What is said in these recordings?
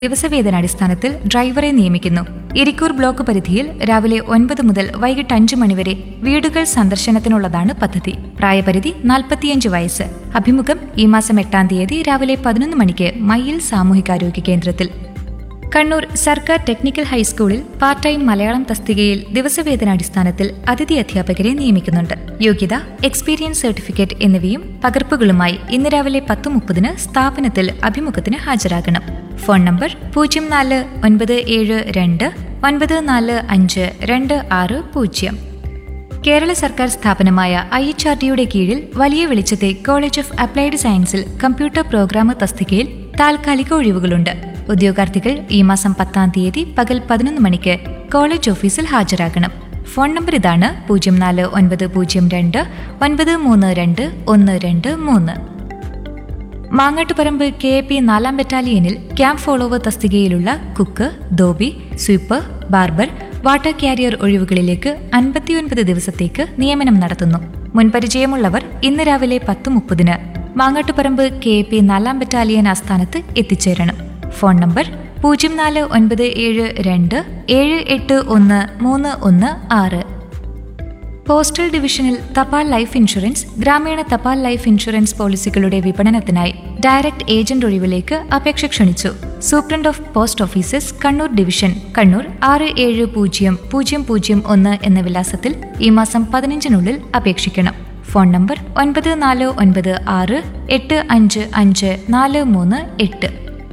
ദിവസവേതനാടിസ്ഥാനത്തിൽ ഡ്രൈവറെ നിയമിക്കുന്നു ഇരിക്കൂർ ബ്ലോക്ക് പരിധിയിൽ രാവിലെ ഒൻപത് മുതൽ വൈകിട്ട് അഞ്ച് മണിവരെ വീടുകൾ സന്ദർശനത്തിനുള്ളതാണ് പദ്ധതി പ്രായപരിധി നാൽപ്പത്തിയഞ്ച് വയസ്സ് അഭിമുഖം ഈ മാസം എട്ടാം തീയതി രാവിലെ പതിനൊന്ന് മണിക്ക് മയ്യിൽ സാമൂഹികാരോഗ്യ കേന്ദ്രത്തിൽ കണ്ണൂർ സർക്കാർ ടെക്നിക്കൽ ഹൈസ്കൂളിൽ പാർട്ട് ടൈം മലയാളം തസ്തികയിൽ ദിവസവേതനാടിസ്ഥാനത്തിൽ അതിഥി അധ്യാപകരെ നിയമിക്കുന്നുണ്ട് യോഗ്യത എക്സ്പീരിയൻസ് സർട്ടിഫിക്കറ്റ് എന്നിവയും പകർപ്പുകളുമായി ഇന്ന് രാവിലെ പത്ത് മുപ്പതിന് സ്ഥാപനത്തിൽ അഭിമുഖത്തിന് ഹാജരാകണം ഫോൺ നമ്പർ പൂജ്യം നാല് ഒൻപത് ഏഴ് രണ്ട് ഒൻപത് നാല് അഞ്ച് രണ്ട് ആറ് പൂജ്യം കേരള സർക്കാർ സ്ഥാപനമായ ഐ എച്ച് ആർ ഡിയുടെ കീഴിൽ വലിയ വെളിച്ചത്തെ കോളേജ് ഓഫ് അപ്ലൈഡ് സയൻസിൽ കമ്പ്യൂട്ടർ പ്രോഗ്രാമർ തസ്തികയിൽ താൽക്കാലിക ഒഴിവുകളുണ്ട് ഉദ്യോഗാർത്ഥികൾ ഈ മാസം പത്താം തീയതി പകൽ പതിനൊന്ന് മണിക്ക് കോളേജ് ഓഫീസിൽ ഹാജരാകണം ഫോൺ നമ്പർ ഇതാണ് പൂജ്യം നാല് ഒൻപത് പൂജ്യം രണ്ട് ഒൻപത് മൂന്ന് രണ്ട് ഒന്ന് രണ്ട് മൂന്ന് മാങ്ങാട്ടുപറമ്പ് കെ എ പി നാലാം ബറ്റാലിയനിൽ ക്യാമ്പ് ഫോളോവർ തസ്തികയിലുള്ള cook dhobi sweeper barber water carrier ഒഴിവുകളിലേക്ക് അൻപത്തിയൊൻപത് ദിവസത്തേക്ക് നിയമനം നടത്തുന്നു മുൻപരിചയമുള്ളവർ ഇന്ന് രാവിലെ പത്ത് മുപ്പതിന് മാങ്ങാട്ടുപറമ്പ് കെ എ പി നാലാം ബറ്റാലിയൻ ആസ്ഥാനത്ത് എത്തിച്ചേരണം ഫോൺ നമ്പർ പൂജ്യം നാല് ഒൻപത് ഏഴ് രണ്ട് ഏഴ് എട്ട് ഒന്ന് മൂന്ന് ഒന്ന് ആറ് പോസ്റ്റൽ ഡിവിഷനിൽ തപാൽ ലൈഫ് ഇൻഷുറൻസ് ഗ്രാമീണ തപാൽ ലൈഫ് ഇൻഷുറൻസ് പോളിസികളുടെ വിപണനത്തിനായി ഡയറക്ട് ഏജന്റ് ഒഴിവിലേക്ക് അപേക്ഷ ക്ഷണിച്ചു superintendent of post offices Kannur division Kannur ആറ് ഏഴ് പൂജ്യം പൂജ്യം പൂജ്യം ഒന്ന് എന്ന വിലാസത്തിൽ ഈ മാസം പതിനഞ്ചിനുള്ളിൽ അപേക്ഷിക്കണം ഫോൺ നമ്പർ ഒൻപത് നാല് ഒൻപത് ആറ് എട്ട് അഞ്ച് അഞ്ച് നാല് മൂന്ന് എട്ട്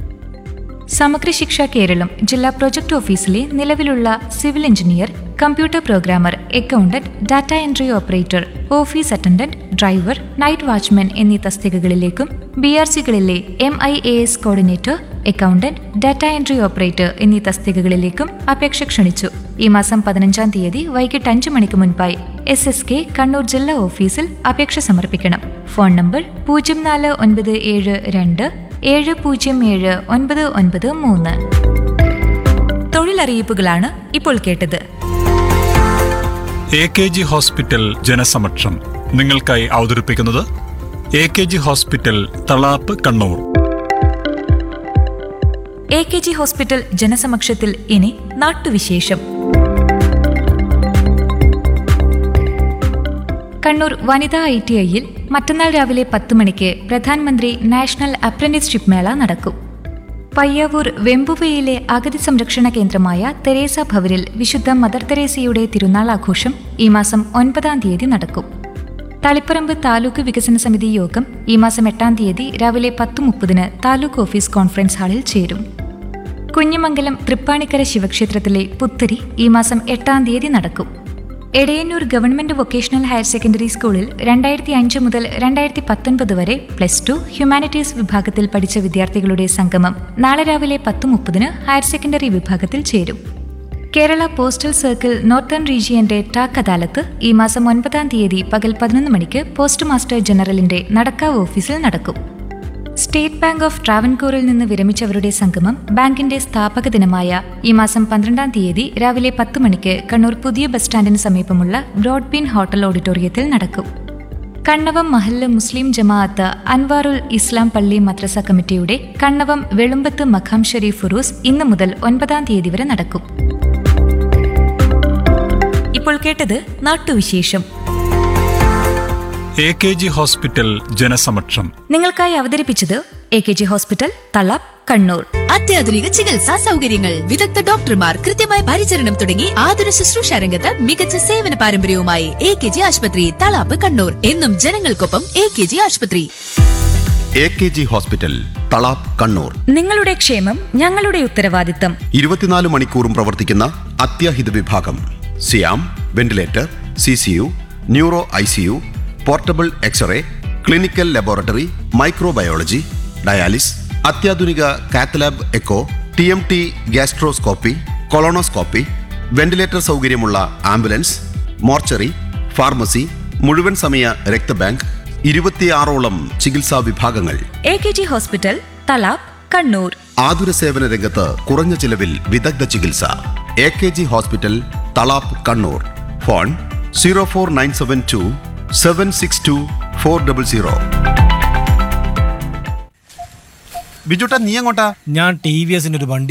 സമഗ്ര ശിക്ഷ കേരളം ജില്ലാ പ്രൊജക്ട് ഓഫീസിലെ നിലവിലുള്ള civil engineer computer programmer accountant data entry operator office attendant driver night watchman എന്നീ തസ്തികകളിലേക്കും ബി ആർ സികളിലെ M I A S coordinator accountant data entry operator എന്നീ തസ്തികകളിലേക്കും അപേക്ഷ ക്ഷണിച്ചു ഈ മാസം പതിനഞ്ചാം തീയതി വൈകിട്ട് അഞ്ച് മണിക്ക് മുൻപായി എസ് എസ് കെ കണ്ണൂർ ജില്ലാ ഓഫീസിൽ അപേക്ഷ സമർപ്പിക്കണം ഫോൺ നമ്പർ പൂജ്യം നാല് ഒൻപത് ഏഴ് രണ്ട് ഏഴ് പൂജ്യം ഏഴ് ഒൻപത് ഒൻപത് മൂന്ന് തൊഴിലറിയിപ്പുകളാണ് ഇപ്പോൾ കേട്ടത് എ കെ ജി ഹോസ്പിറ്റൽ ജനസമക്ഷം നിങ്ങൾക്കായി അവതരിപ്പിക്കുന്നത് A K G hospital Thalap Kannur A K G hospital ജനസമക്ഷത്തിൽ ഇനി നാട്ടുവിശേഷം കണ്ണൂർ വനിതാ ഐ ടി ഐയിൽ മറ്റന്നാൾ രാവിലെ പത്ത് മണിക്ക് പ്രധാനമന്ത്രി നാഷണൽ അപ്രന്റീസ്ഷിപ്പ് മേള നടക്കും പയ്യാവൂർ വെമ്പുവയിലെ അഗതി സംരക്ഷണ കേന്ദ്രമായ തെരേസ ഭവനിൽ വിശുദ്ധ മദർ തെരേസയുടെ തിരുനാൾ ആഘോഷം ഈ മാസം ഒൻപതാം തീയതി നടക്കും തളിപ്പറമ്പ് താലൂക്ക് വികസന സമിതി യോഗം ഈ മാസം എട്ടാം തീയതി രാവിലെ പത്ത് മുപ്പതിന് താലൂക്ക് ഓഫീസ് കോൺഫറൻസ് ഹാളിൽ ചേരും കുഞ്ഞിമംഗലം തൃപ്പാണിക്കര ശിവക്ഷേത്രത്തിലെ പുത്തരി ഈ മാസം എട്ടാം തീയതി നടക്കും Edayannur government vocational higher secondary സ്കൂളിൽ രണ്ടായിരത്തി അഞ്ച് മുതൽ രണ്ടായിരത്തി പത്തൊൻപത് വരെ പ്ലസ് ടു ഹ്യൂമാനിറ്റീസ് വിഭാഗത്തിൽ പഠിച്ച വിദ്യാർത്ഥികളുടെ സംഗമം നാളെ രാവിലെ പത്ത് മുപ്പതിന് ഹയർ സെക്കൻഡറി വിഭാഗത്തിൽ ചേരും കേരള പോസ്റ്റൽ സർക്കിൾ നോർത്തേൺ റീജിയന്റെ ടാക് അദാലത്ത് ഈ മാസം ഒൻപതാം തീയതി പകൽ പതിനൊന്ന് മണിക്ക് പോസ്റ്റ് മാസ്റ്റർ ജനറലിന്റെ നടക്കാവ് ഓഫീസിൽ നടക്കും സ്റ്റേറ്റ് ബാങ്ക് ഓഫ് ട്രാവൻകൂറിൽ നിന്ന് വിരമിച്ചവരുടെ സംഗമം ബാങ്കിന്റെ സ്ഥാപക ദിനമായ ഈ മാസം പന്ത്രണ്ടാം തീയതി രാവിലെ പത്ത് മണിക്ക് കണ്ണൂർ പുതിയ ബസ് സ്റ്റാൻഡിന് സമീപമുള്ള ബ്രോഡ്ബീൻ ഹോട്ടൽ ഓഡിറ്റോറിയത്തിൽ നടക്കും കണ്ണവം മഹല്ല് മുസ്ലിം ജമാഅത്ത് അൻവാറുൽ ഇസ്ലാം പള്ളി മദ്രസ കമ്മിറ്റിയുടെ കണ്ണവം വെളുമ്പത്ത് മഖാം ഷരീഫ് ഫുറൂസ് ഇന്ന് മുതൽ ഒൻപതാം തീയതി വരെ നടക്കും ഇപ്പോൾ കേട്ടത് നാട്ടുവിശേഷം എ കെ ജി ഹോസ്പിറ്റൽ ജനസമക്ഷം നിങ്ങൾക്കായി അവതരിപ്പിച്ചത് A K G hospital Thalap Kannur അത്യാധുനിക ചികിത്സാ സൗകര്യങ്ങൾ വിദഗ്ധ ഡോക്ടർമാർ കൃത്യമായ പരിചരണം തുടങ്ങി ആതുര ശുശ്രൂഷ രംഗത്ത് മികച്ച സേവന പാരമ്പര്യവുമായി എ കെ ജി ആശുപത്രി തളാപ്പ് കണ്ണൂർ എന്നും ജനങ്ങൾക്കൊപ്പം എ കെ ജി ആശുപത്രി A K G hospital Thalap Kannur നിങ്ങളുടെ ക്ഷേമം ഞങ്ങളുടെ ഉത്തരവാദിത്തം ഇരുപത്തിനാല് മണിക്കൂറും പ്രവർത്തിക്കുന്ന അത്യാഹിത വിഭാഗം സിയാം ventilator C C U neuro I C U portable X-ray clinical laboratory microbiology dialysis അത്യാധുനിക cath lab echo T M T gastroscopy colonoscopy ventilator സൗകര്യമുള്ള ആംബുലൻസ് മോർച്ചറി ഫാർമസി മുഴുവൻ സമയ രക്തബാങ്ക് ഇരുപത്തിയാറോളം ചികിത്സാ വിഭാഗങ്ങൾ A K G hospital Thalap Kannur ആതുര സേവന രംഗത്ത് കുറഞ്ഞ ചിലവിൽ വിദഗ്ധ ചികിത്സ A K G hospital Thalap Kannur phone zero four nine seven two seven six two four double zero ബിജുട്ടാ നീ എങ്ങോട്ടാ ഞാൻ ടി വി എസിന്റെ ഒരു വണ്ടി